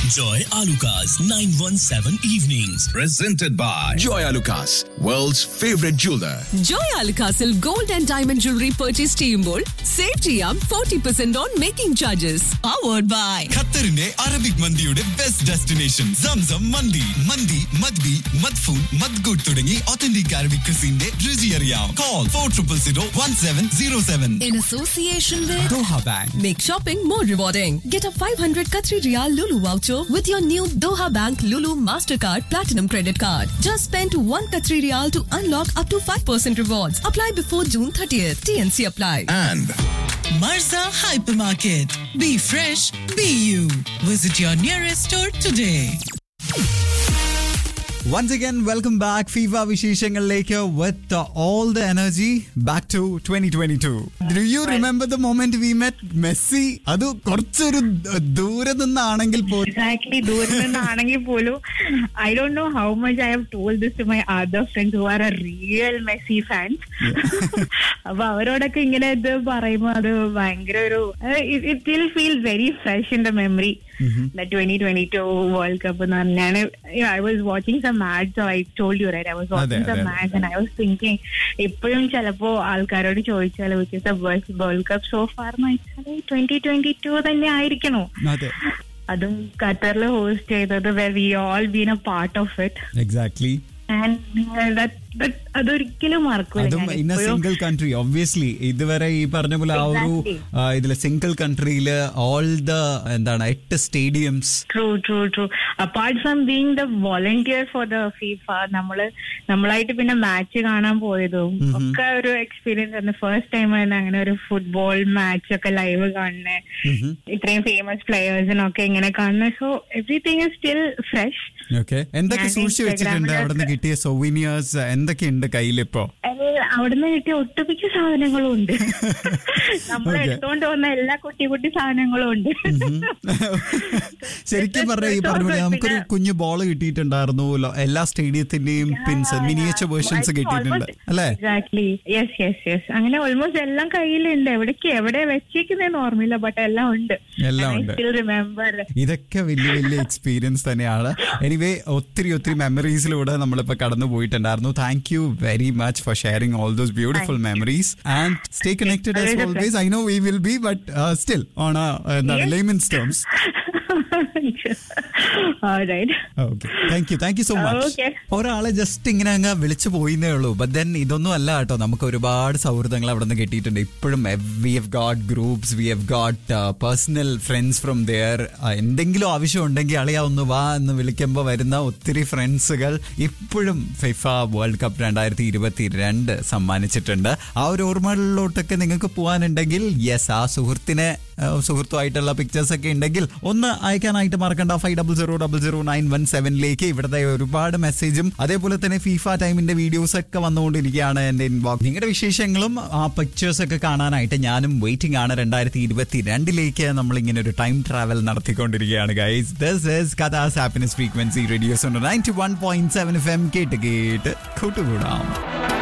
Joy Alukas, 917 Evenings. Presented by Joy Alukas, world's favorite jeweler. Joy അൽക്കാസിൽ gold and diamond jewellery purchase ചെയ്യുമ്പോൾ save ചെയ്യാം forty percent on making charges powered by ഖത്തറിന്റെ Arabic മന്തിയുടെ best destination Zamzam മന്തി മന്തി മദ്ബി മദ്ഫൂൻ മദ്ഗുഡ് തുടങ്ങി ഒത്തന്റിക് അറബിക് ക്രിസിന്റെ രുചി അറിയാം call four triple zero one seven zero seven In association with Doha bank Make shopping more rewarding. Get a 500 Qatari Riyal Lulu voucher with your new Doha Bank Lulu Mastercard Platinum Credit Card. Just spend 1 Qatari Riyal to unlock up to 5% rewards. Apply before June 30th. TNC apply. And Marza Hypermarket. Be fresh, be you. Visit your nearest store today. Once again, welcome back. FIFA വിശേഷങ്ങളിലേക്ക് with uh, all the energy back to 2022. Do you remember the moment we met Messi? അത് കുറച്ചൊരു the- ദൂരെ നിന്നാണെങ്കിൽ പോലും exactly ദൂരം നിന്നാണെങ്കിൽ പോലും I don't know how much I have told this to my other friends who are a real Messi fans അപ്പൊ അവരോടൊക്കെ ഇങ്ങനെ ഇത് പറയുമ്പോൾ അത് ഭയങ്കര ഒരു it will feel very fresh in the memory twenty twenty two world cup എന്ന് പറഞ്ഞാൽ I was watching some match I told you right I was watching അതെ, സം അതെ. Match and I was thinking ഇപ്പോഴും ചിലപ്പോ ആൾക്കാരോട് ചോദിച്ചാൽ which is the world world cup so far എന്ന് twenty twenty two തന്നെ ആയിരിക്കണോ അതെ അതും ഖത്തറിൽ ഹോസ്റ്റ് ചെയ്തത് we all been a part of it exactly and അതൊരിക്കലും മറക്കൂല അതും ഞാൻ ഇൻ എ ഇപ്പോഴും. സിംഗിൾ കൺട്രി ഒബ്വിയസ്ലി ഇതുവരെ ഈ പറഞ്ഞ പോലെ ആ ഒരു Exactly. ആ, ഇതിലെ സിംഗിൾ കൺട്രിയില് ഓൾ ദ എന്താണ് എട്ട് stadiums true true true apart from being the volunteer for the FIFA നമ്മള് നമ്മളായിട്ട് പിന്നെ മാച്ച് കാണാൻ പോയതും ഒക്കെ ഒരു എക്സ്പീരിയൻസ് ആണ് ഫസ്റ്റ് ടൈം തന്നെ അങ്ങനെ ഒരു ഫുട്ബോൾ മാച്ച് ഒക്കെ ലൈവ് കാണുന്നത് ഇത്രയും ഫേമസ് പ്ലെയേഴ്സിനൊക്കെ ഇങ്ങനെ കാണുന്നത് so everything is still fresh okay എന്തൊക്കെ ഞാൻ സൂക്ഷിച്ചു വെച്ചിട്ടുണ്ട് Instagram-ല് അവിടെ നിന്ന് കിട്ടിയ സൊവീനിയേഴ്സ് എന്തൊക്കെയുണ്ട് കയ്യിലിപ്പോ അവിടുന്ന് കിട്ടിയ ഒട്ടുമിക്ക സാധനങ്ങളും ഉണ്ട് നമ്മൾ Okay. എടുത്തോണ്ട് വന്ന എല്ലാ കുട്ടി കുട്ടി സാധനങ്ങളും ഉണ്ട് ശരിക്കും പറഞ്ഞ ഈ പറഞ്ഞ പോലെ നമുക്കൊരു കുഞ്ഞു ബോൾ കിട്ടിയിട്ടുണ്ടായിരുന്നു ലോ- എല്ലാ സ്റ്റേഡിയത്തിന്റെയും പിൻസ് മിനിയേച്ചർ വേർഷൻസ് കിട്ടിയിട്ടുണ്ട് അല്ലേ എക്സാക്ട്ലി യെസ് യെസ് യെസ് അങ്ങനെ ഓൾമോസ്റ്റ് എല്ലാം കയ്യിലുണ്ട് എവിടേക്ക് എവിടെ വെച്ചേക്കുന്നതെന്ന് ഓർമ്മയില്ല ബട്ട് എല്ലാം ഉണ്ട് എല്ലാം ഉണ്ട്. സ്റ്റിൽ റിമെമ്പർ ഇതൊക്കെ വലിയ വലിയ എക്സ്പീരിയൻസ് തന്നെയാണ് എനിവേ ഒത്തിരി ഒത്തിരി മെമ്മറീസിലൂടെ നമ്മളിപ്പോ കടന്നു പോയിട്ടുണ്ടായിരുന്നു thank you very much for sharing all those beautiful memories and stay connected as Always a always I know we will be but still on എന്താണ് Yes. Layman's terms right okay thank you thank you so much Okay. ഒരാളെ just ഇങ്ങനെ അങ്ങ് വിളിച്ചു പോയിന്നേ ഉള്ളൂ but then ഇതൊന്നും അല്ല കേട്ടോ നമുക്ക് ഒരുപാട് സൗഹൃദങ്ങൾ അവിടെ നിന്ന് കിട്ടിയിട്ടുണ്ട് ഇപ്പോഴും we have got groups we have got personal friends from there എന്തെങ്കിലും ആവശ്യം ഉണ്ടെങ്കിൽ അളിയാ ഒന്ന് വാ എന്ന് വിളിക്കുമ്പോൾ വരുന്ന ഒത്തിരി ഫ്രണ്ട്സുകൾ ഇപ്പോഴും ഫിഫ വേൾഡ് കപ്പ് രണ്ടായിരത്തി ഇരുപത്തി രണ്ട് സമ്മാനിച്ചിട്ടുണ്ട് ആ ഒരു ഓർമ്മകളിലോട്ടൊക്കെ നിങ്ങൾക്ക് പോകാനുണ്ടെങ്കിൽ യെസ് ആ സുഹൃത്തിനെ ആ, സുഹൃത്തുമായിട്ടുള്ള പിക്ചേഴ്സ് ഒക്കെ ഉണ്ടെങ്കിൽ ഒന്ന് അയക്കാനായിട്ട് മറക്കണ്ട five double zero double zero nine one സെവനിലേക്ക് ഇവിടുത്തെ ഒരുപാട് മെസ്സേജും അതേപോലെ തന്നെ ഫിഫ ടൈമിന്റെ വീഡിയോസ് ഒക്കെ വന്നുകൊണ്ടിരിക്കുകയാണ് എന്റെ ഇൻബോക്സ് നിങ്ങളുടെ വിശേഷങ്ങളും ആ പിക്ചേഴ്സ് ഒക്കെ കാണാനായിട്ട് ഞാനും വെയിറ്റിംഗ് ആണ് രണ്ടായിരത്തി ഇരുപത്തി രണ്ടിലേക്ക് നമ്മൾ ഇങ്ങനെ ഒരു ടൈം ട്രാവൽ നടത്തിക്കൊണ്ടിരിക്കുകയാണ് guys this is Kathas happiness frequency radio's ninety one point seven F M കേട്ട് കേട്ട് കൂട്ടുകൂടാം